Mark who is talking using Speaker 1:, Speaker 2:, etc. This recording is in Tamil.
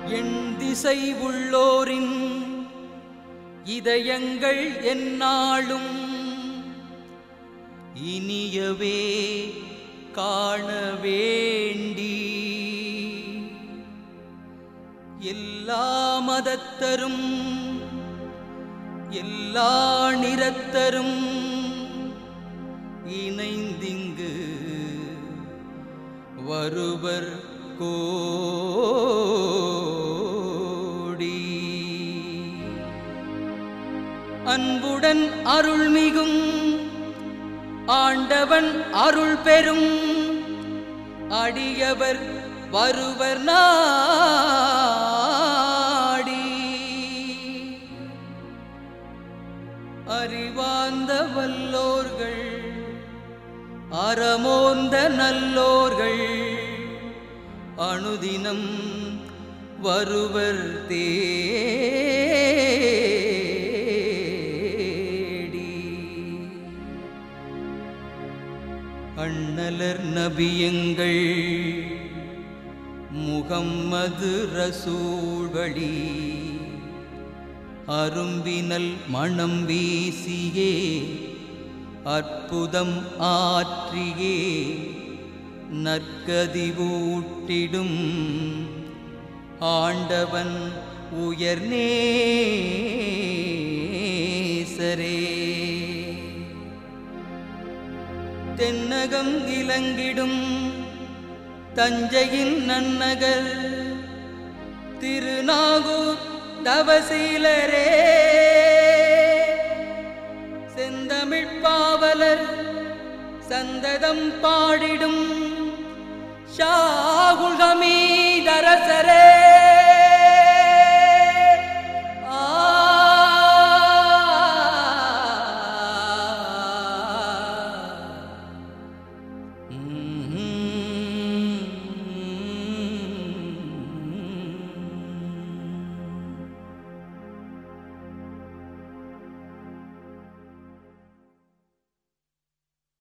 Speaker 1: எண் திசை உள்ளோரின் இதயங்கள் எந்நாளும் இனியவே காண வேண்டி எல்லா மதத்தரும் எல்லா நிறத்தரும் இணைந்திங்கு வருவர் கோடி அன்புடன் அருள்மிகும் ஆண்டவன் அருள் பெறும் அடியவர் வருவர் நாடி அறிவார்ந்த வல்லோர்கள் அறமோந்த நல்லோர்கள் அனுதினம் வருவர் தேடி அண்ணலர் நபியங்கள் முகம்மது ரசூல் வழி அரும்பினல் மணம் வீசியே அற்புதம் ஆற்றியே நற்கதி ஊட்டிடும் ஆண்டவன் உயர்நேசரே தென்னகம் இலங்கிடும் தஞ்சையின் நன்னகர் திருநாகூர் தவசீலரே செந்தமிழ் பாவலர் சந்ததம் பாடிடும் ஷாகுல் ஹமீதரசரே ஆ ம்.